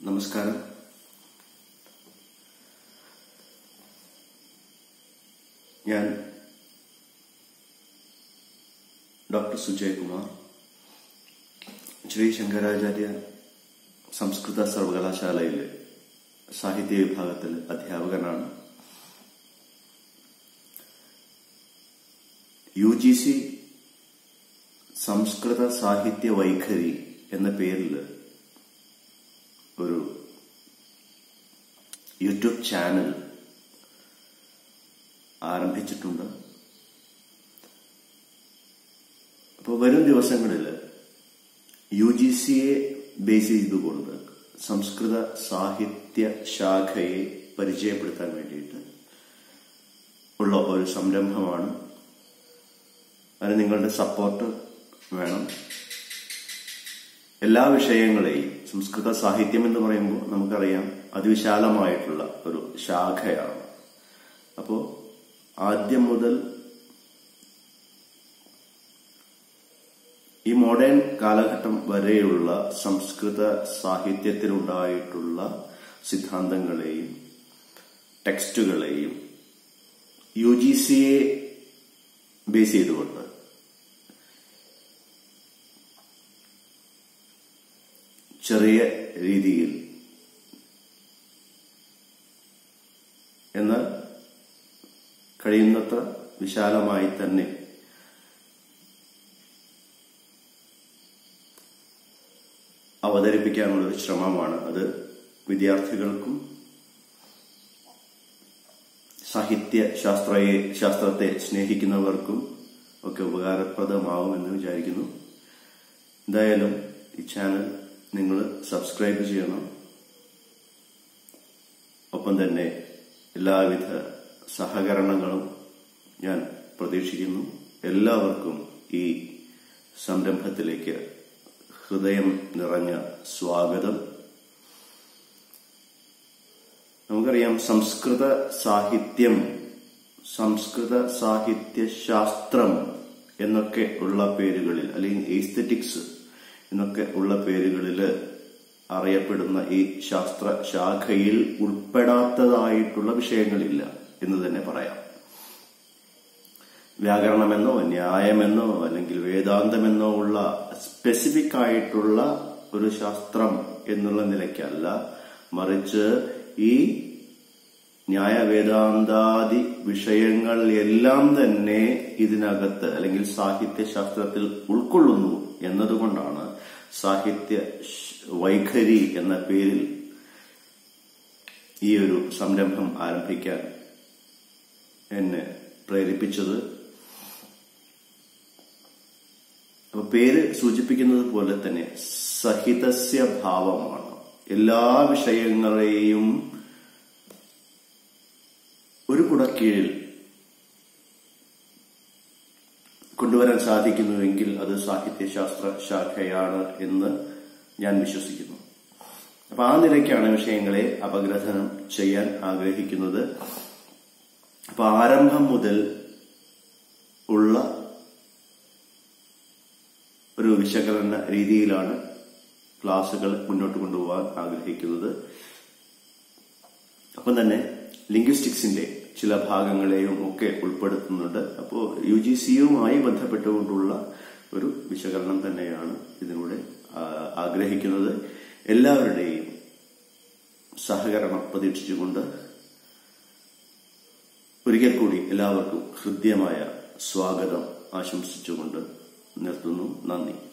നമസ്കാരം ഞാൻ ഡോക്ടർ സുജയ് കുമാർ ശ്രീ ശങ്കരാചാര്യ സംസ്കൃത സർവകലാശാലയിലെ സാഹിത്യ വിഭാഗത്തിൽ അധ്യാപകനാണ് യു ജി സി സംസ്കൃത സാഹിത്യ വൈഖരി എന്ന പേരിൽ ഒരു യൂട്യൂബ് ചാനൽ ആരംഭിച്ചിട്ടുണ്ട് അപ്പോൾ വരും ദിവസങ്ങളിൽ യു ജി സിയെ ബേസ് ചെയ്തുകൊണ്ട് സംസ്കൃത സാഹിത്യ ശാഖയെ പരിചയപ്പെടുത്താൻ വേണ്ടിയിട്ട് ഉള്ള ഒരു സംരംഭമാണ് അതിന് നിങ്ങളുടെ സപ്പോർട്ട് വേണം എല്ലാ വിഷയങ്ങളെയും സംസ്കൃത സാഹിത്യം എന്ന് പറയുമ്പോൾ നമുക്കറിയാം അതിവിശാലമായിട്ടുള്ള ഒരു ശാഖയാണ് അപ്പോൾ ആദ്യം മുതൽ ഈ മോഡേൺ കാലഘട്ടം വരെയുള്ള സംസ്കൃത സാഹിത്യത്തിലുണ്ടായിട്ടുള്ള സിദ്ധാന്തങ്ങളെയും ടെക്സ്റ്റുകളെയും യു ജി സിയെ ബേസ് ചെയ്തുകൊണ്ട് ചെറിയ രീതിയിൽ എന്നാൽ കഴിയുന്നത്ര വിശാലമായി തന്നെ അവതരിപ്പിക്കാനുള്ള ഒരു ശ്രമമാണ് അത് വിദ്യാർത്ഥികൾക്കും സാഹിത്യ ശാസ്ത്രയെ ശാസ്ത്രത്തെ സ്നേഹിക്കുന്നവർക്കും ഒക്കെ ഉപകാരപ്രദമാവുമെന്ന് വിചാരിക്കുന്നു എന്തായാലും ഈ ചാനൽ നിങ്ങൾ സബ്സ്ക്രൈബ് ചെയ്യണം ഒപ്പം തന്നെ എല്ലാവിധ സഹകരണങ്ങളും ഞാൻ പ്രതീക്ഷിക്കുന്നു എല്ലാവർക്കും ഈ സംരംഭത്തിലേക്ക് ഹൃദയം നിറഞ്ഞ സ്വാഗതം നമുക്കറിയാം സംസ്കൃത സാഹിത്യം സംസ്കൃത സാഹിത്യ ശാസ്ത്രം എന്നൊക്കെ ഉള്ള പേരുകളിൽ അല്ലെങ്കിൽ എസ്തറ്റിക്സ് എന്നൊക്കെ ഉള്ള പേരുകളിൽ അറിയപ്പെടുന്ന ഈ ശാസ്ത്ര ശാഖയിൽ ഉൾപ്പെടാത്തതായിട്ടുള്ള വിഷയങ്ങളില്ല എന്ന് തന്നെ പറയാം വ്യാകരണമെന്നോ ന്യായമെന്നോ അല്ലെങ്കിൽ വേദാന്തമെന്നോ ഉള്ള സ്പെസിഫിക് ആയിട്ടുള്ള ഒരു ശാസ്ത്രം എന്നുള്ള നിലയ്ക്കല്ല മറിച്ച് ഈ ന്യായവേദാന്താദി വിഷയങ്ങൾ എല്ലാം തന്നെ ഇതിനകത്ത് അല്ലെങ്കിൽ സാഹിത്യശാസ്ത്രത്തിൽ ഉൾക്കൊള്ളുന്നു എന്നതുകൊണ്ടാണ് സാഹിത്യ വൈഖരി എന്ന പേരിൽ ഈ ഒരു സംരംഭം ആരംഭിക്കാൻ എന്നെ പ്രേരിപ്പിച്ചത് അപ്പൊ പേര് സൂചിപ്പിക്കുന്നത് പോലെ തന്നെ സഹിതസ്യ ഭാവമാണ് എല്ലാ വിഷയങ്ങളെയും ഒരു കുടക്കീഴിൽ കൊണ്ടുവരാൻ സാധിക്കുന്നുവെങ്കിൽ അത് സാഹിത്യശാസ്ത്ര ശാഖയാണ് എന്ന് ഞാൻ വിശ്വസിക്കുന്നു അപ്പൊ ആ നിലയ്ക്കാണ് വിഷയങ്ങളെ അപഗ്രഥനം ചെയ്യാൻ ആഗ്രഹിക്കുന്നത് അപ്പൊ ആരംഭം മുതൽ ഉള്ള ഒരു വിശകലന രീതിയിലാണ് ക്ലാസുകൾ മുന്നോട്ട് കൊണ്ടുപോകാൻ ആഗ്രഹിക്കുന്നത് ഒപ്പം തന്നെ ലിംഗ്വിസ്റ്റിക്സിന്റെ ചില ഭാഗങ്ങളെയും ഒക്കെ ഉൾപ്പെടുത്തുന്നുണ്ട് അപ്പോൾ യു ജി സിയുമായി ബന്ധപ്പെട്ടുകൊണ്ടുള്ള ഒരു വിശകലനം തന്നെയാണ് ഇതിലൂടെ ആഗ്രഹിക്കുന്നത് എല്ലാവരുടെയും സഹകരണം പ്രതീക്ഷിച്ചുകൊണ്ട് ഒരിക്കൽ കൂടി എല്ലാവർക്കും ഹൃദ്യമായ സ്വാഗതം ആശംസിച്ചുകൊണ്ട് നിർത്തുന്നു നന്ദി